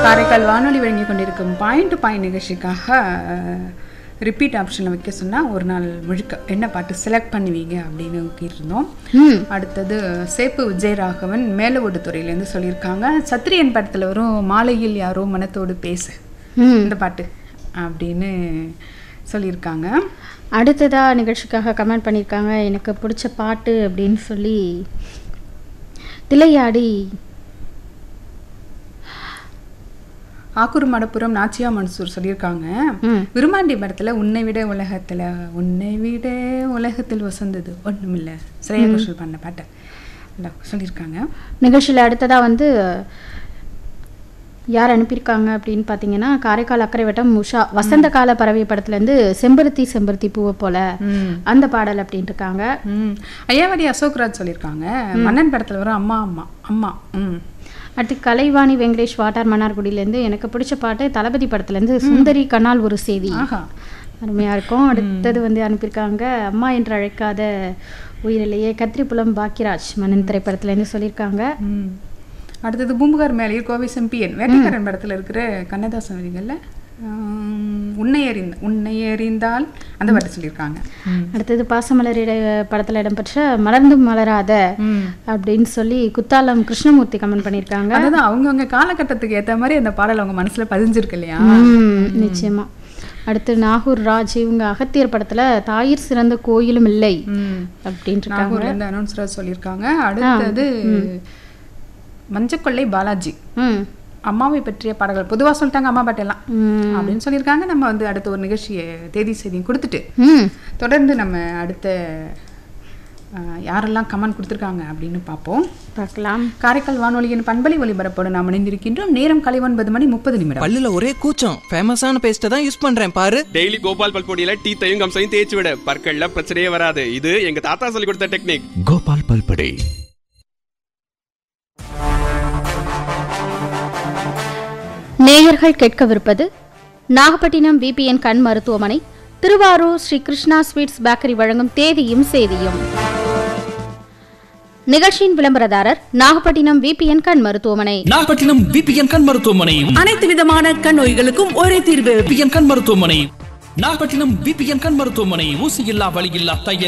காரைக்கால் வானொலி வழங்கி கொண்டிருக்கும் பாயிண்ட் டு பாயிண்ட் நிகழ்ச்சிக்காக ரிப்பீட் ஆப்ஷனில் வைக்க சொன்னால் ஒரு நாள் முழுக்க என்ன பாட்டு செலக்ட் பண்ணுவீங்க அப்படின்னு இருந்தோம் ம் அடுத்தது சேப்பு விஜயராகவன் மேலவோடு துறையிலேருந்து சொல்லியிருக்காங்க சத்திரியன் படத்தில் வரும் மாலையில் யாரோ மனத்தோடு பேசு ம் இந்த பாட்டு அப்படின்னு சொல்லியிருக்காங்க அடுத்ததா நிகழ்ச்சிக்காக கமெண்ட் பண்ணியிருக்காங்க எனக்கு பிடிச்ச பாட்டு அப்படின்னு சொல்லி திளையாடி ஆக்கூர் மடப்புரம் நாச்சியா மன்சூர் சொல்லியிருக்காங்க ம் விருமாண்டி படத்தில் உன்னை விட உலகத்தில் உன்னை விட உலகத்தில் வசந்தது ஒன்றுமில்ல ஸ்ரேயா கோஷல் பண்ண பாட்டை நல்லா சொல்லியிருக்காங்க நிகழ்ச்சியில் அடுத்ததா வந்து யார் அனுப்பியிருக்காங்க அப்படின்னு பார்த்தீங்கன்னா காரைக்கால் அக்கறை வட்டம் உஷா வசந்த கால பறவை படத்துலேருந்து செம்பருத்தி செம்பருத்தி பூவை போல ம் அந்த பாடல் அப்படின்ட்டு இருக்காங்க ம் ஐயாவடி அசோக்ராஜ் சொல்லியிருக்காங்க மன்னன் படத்தில் வரும் அம்மா அம்மா அம்மா ம் அடுத்து கலைவாணி வெங்கடேஷ் வாட்டார் மன்னார்குடியிலேருந்து எனக்கு பிடிச்ச பாட்டு தளபதி படத்துலேருந்து சுந்தரி கண்ணால் ஒரு செய்தி ஆஹா அருமையாக இருக்கும் அடுத்தது வந்து அனுப்பியிருக்காங்க அம்மா என்று அழைக்காத உயிரிலேயே கத்திரிப்புலம் பாக்கியராஜ் மன்னன் திரைப்படத்துலேருந்து சொல்லியிருக்காங்க ம் அடுத்தது பூம்புகார் மேலேயே கோவை செம்பியன் வேட்டைக்காரன் படத்தில் இருக்கிற கண்ணதாசன் வரிகளில் உன்னை அறிந்த உன்னை அறிந்தால் அந்த பாட்டு சொல்லியிருக்காங்க ம் அடுத்தது பாசமலரிட படத்தில் இடம்பெற்ற மலர்ந்தும் மலராத ம் அப்படின்னு சொல்லி குத்தாலம் கிருஷ்ணமூர்த்தி கமெண்ட் பண்ணியிருக்காங்க அதான் அவங்கவுங்க காலகட்டத்துக்கு ஏற்ற மாதிரி அந்த பாடல் அவங்க மனசுல பதிஞ்சிருக்கு இல்லையா ம், நிச்சயமா அடுத்து நாகூர் ராஜ் இவங்க அகத்தியர் படத்துல தாயிர் சிறந்த கோயிலும் இல்லை ம் அப்படின்ட்டு இருக்காங்க நாகூர்ல இருந்து அனௌன்சரா சொல்லியிருக்காங்க அடுத்தது மஞ்சக்கொள்ளை பாலாஜி ம் அம்மாவை பற்றிய பாடல்கள் பொதுவா சொல்லிட்டாங்க அம்மா பாட்டெல்லாம் ம், அப்படின்னு சொல்லியிருக்காங்க நம்ம வந்து அடுத்த ஒரு நிகழ்ச்சியை தேதி செய்தியும் கொடுத்துட்டு ம் தொடர்ந்து நம்ம அடுத்த அஹ், யாரெல்லாம் கமெண்ட் கொடுத்துருக்காங்க அப்படின்னு பார்ப்போம் பார்க்கலாம் காரைக்கால் வானொலியின் பண்பலை ஒலிபரப்போடு நாம் இணைந்திருக்கின்றோம் நேரம் காலை ஒன்பது மணி முப்பது நிமிடம் பல்லுல ஒரே கூச்சம் ஃபேமஸான பேஸ்ட்டை தான் யூஸ் பண்றேன் பாரு டெய்லி கோபால் பல்பொடியில டீத்தையும் கம்சையும் தேய்ச்சி விட பற்கள்ல பிரச்சனையே வராது இது எங்க தாத்தா சொல்லி கொடுத்த டெக்னிக் கோபால் பல்படே நேயர்கள் கேட்கவிருப்பது நாகப்பட்டினம் பிபிஎன் கண் மருத்துவமனை திருவாரூர் ஸ்ரீ கிருஷ்ணா ஸ்வீட்ஸ் பேக்கரி வழங்கும் தேதியும் செய்தியும் நிகழ்ச்சியின் விளம்பரதாரர் நாகப்பட்டினம் பிபிஎன் கண் மருத்துவமனை நாகப்பட்டினம் பிபிஎன் கண் மருத்துவமனை அனைத்து விதமான கண் நோய்களுக்கும் ஒரே தீர்வு பிபிஎன் கண் மருத்துவமனை நாகப்பட்டினம் பிபிஎன் கண் மருத்துவமனை ஊசி இல்லா வலி இல்லா தையல்